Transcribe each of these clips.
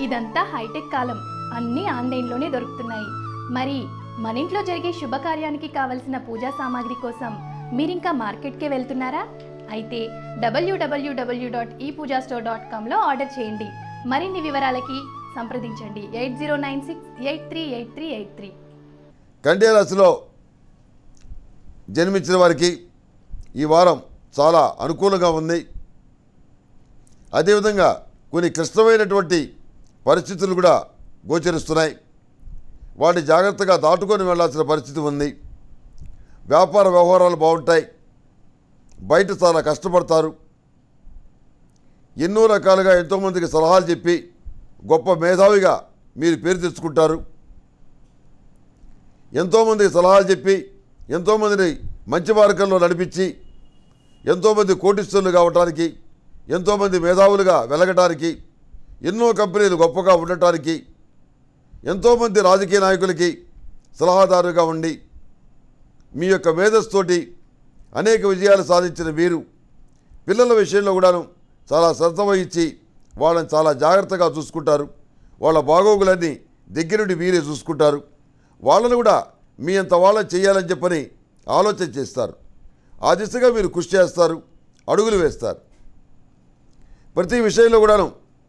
ఇదంతా హైటెక్ కాలం అన్నీ ఆన్లైన్లోనే దొరుకుతున్నాయి మరి మన ఇంట్లో జరిగే శుభకార్యానికి కావలసిన పూజా సామాగ్రి కోసం మీరింకా మార్కెట్కే వెళ్తున్నారా అయితే W W W dot E Pooja store dot కామ్లో ఆర్డర్ చేయండి మరిన్ని వివరాలకి సంప్రదించండి eight zero nine six eight three eight three eight three కన్యా రాశిలో జన్మించిన వారికి ఈ వారం చాలా అనుకూలంగా ఉంది అదేవిధంగా కొన్ని క్లిష్టమైనటువంటి పరిస్థితులు కూడా గోచరిస్తున్నాయి వాటిని జాగ్రత్తగా దాటుకొని వెళ్ళాల్సిన పరిస్థితి ఉంది వ్యాపార వ్యవహారాలు బాగుంటాయి బయట చాలా కష్టపడతారు ఎన్నో రకాలుగా ఎంతోమందికి సలహాలు చెప్పి గొప్ప మేధావిగా మీరు పేరు తెచ్చుకుంటారు ఎంతోమందికి సలహాలు చెప్పి ఎంతోమందిని మంచి మార్గంలో నడిపించి ఎంతోమంది కోటిస్తులు కావటానికి ఎంతోమంది మేధావులుగా వెలగటానికి ఎన్నో కంపెనీలు గొప్పగా ఉండటానికి ఎంతోమంది రాజకీయ నాయకులకి సలహాదారుగా ఉండి మీ యొక్క మేధస్తోటి అనేక విజయాలు సాధించిన మీరు పిల్లల విషయంలో కూడాను చాలా శ్రద్ధ వహించి వాళ్ళని చాలా జాగ్రత్తగా చూసుకుంటారు వాళ్ళ బాగోగులన్నీ దగ్గరుండి మీరే చూసుకుంటారు వాళ్ళని కూడా మీ అంత వాళ్ళని చేయాలని చెప్పని ఆలోచన చేస్తారు ఆ దిశగా మీరు కృషి చేస్తారు అడుగులు వేస్తారు ప్రతి విషయంలో కూడాను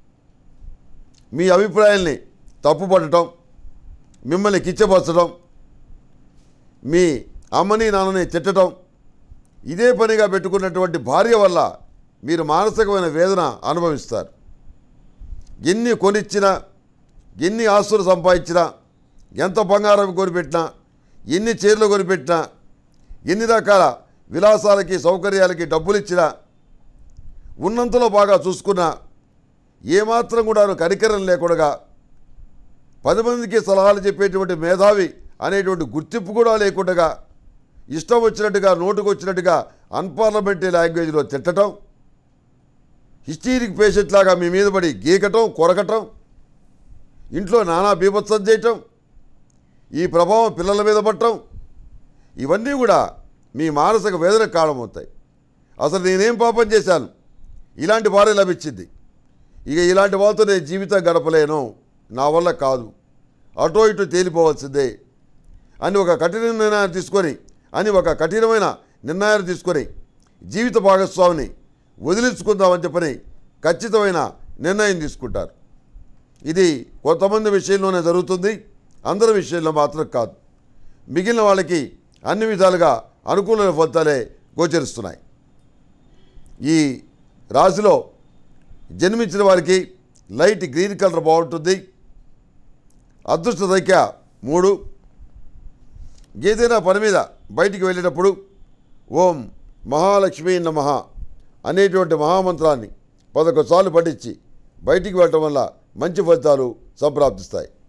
మీ అభిప్రాయాల్ని తప్పుపడటం మిమ్మల్ని కిచ్చపరచడం మీ అమ్మని నాన్నని తిట్టడం ఇదే పనిగా పెట్టుకున్నటువంటి భార్య వల్ల మీరు మానసికమైన వేదన అనుభవిస్తారు ఎన్ని కొనిచ్చినా ఎన్ని ఆస్తులు సంపాదించినా ఎంత బంగారం కొనిపెట్టినా ఎన్ని చీరలు కొనిపెట్టినా ఎన్ని రకాల విలాసాలకి సౌకర్యాలకి డబ్బులు ఇచ్చినా ఉన్నంతలో బాగా చూసుకున్నా ఏమాత్రం కూడా కనికరం లేకుండా పది మందికి సలహాలు చెప్పేటువంటి మేధావి అనేటువంటి గుర్తింపు కూడా లేకుండా ఇష్టం వచ్చినట్టుగా నోటుకు వచ్చినట్టుగా అన్పార్లమెంటరీ లాంగ్వేజ్లో తిట్టడం హిస్టీరిక్ పేషెంట్ లాగా మీ మీద పడి గీకటం కొరకటం ఇంట్లో నానా బీభత్సం చేయటం ఈ ప్రభావం పిల్లల మీద పడటం ఇవన్నీ కూడా మీ మానసిక వేదనకు కారణమవుతాయి అసలు నేనేం పాపం చేశాను ఇలాంటి భార్య లభించింది ఇక ఇలాంటి వాళ్ళతో నేను జీవితం గడపలేను నా వల్ల కాదు అటో ఇటు తేలిపోవాల్సిందే అని ఒక కఠిన నిర్ణయాన్ని తీసుకొని అని ఒక కఠినమైన నిర్ణయాన్ని తీసుకొని జీవిత భాగస్వామిని వదిలించుకుందామని చెప్పని ఖచ్చితమైన నిర్ణయం తీసుకుంటారు ఇది కొంతమంది విషయంలోనే జరుగుతుంది అందరి విషయంలో మాత్రం కాదు మిగిలిన వాళ్ళకి అన్ని విధాలుగా అనుకూలమైన ఫలితాలే గోచరిస్తున్నాయి ఈ రాశిలో జన్మించిన వారికి లైట్ గ్రీన్ కలర్ బాగుంటుంది అదృష్ట సంఖ్య మూడు ఏదైనా పని మీద బయటికి వెళ్ళేటప్పుడు ఓం మహాలక్ష్మీ నమః అనేటువంటి మహామంత్రాన్ని పదకొండు సార్లు పఠించి బయటికి వెళ్ళటం వల్ల మంచి ఫలితాలు సంప్రాప్తిస్తాయి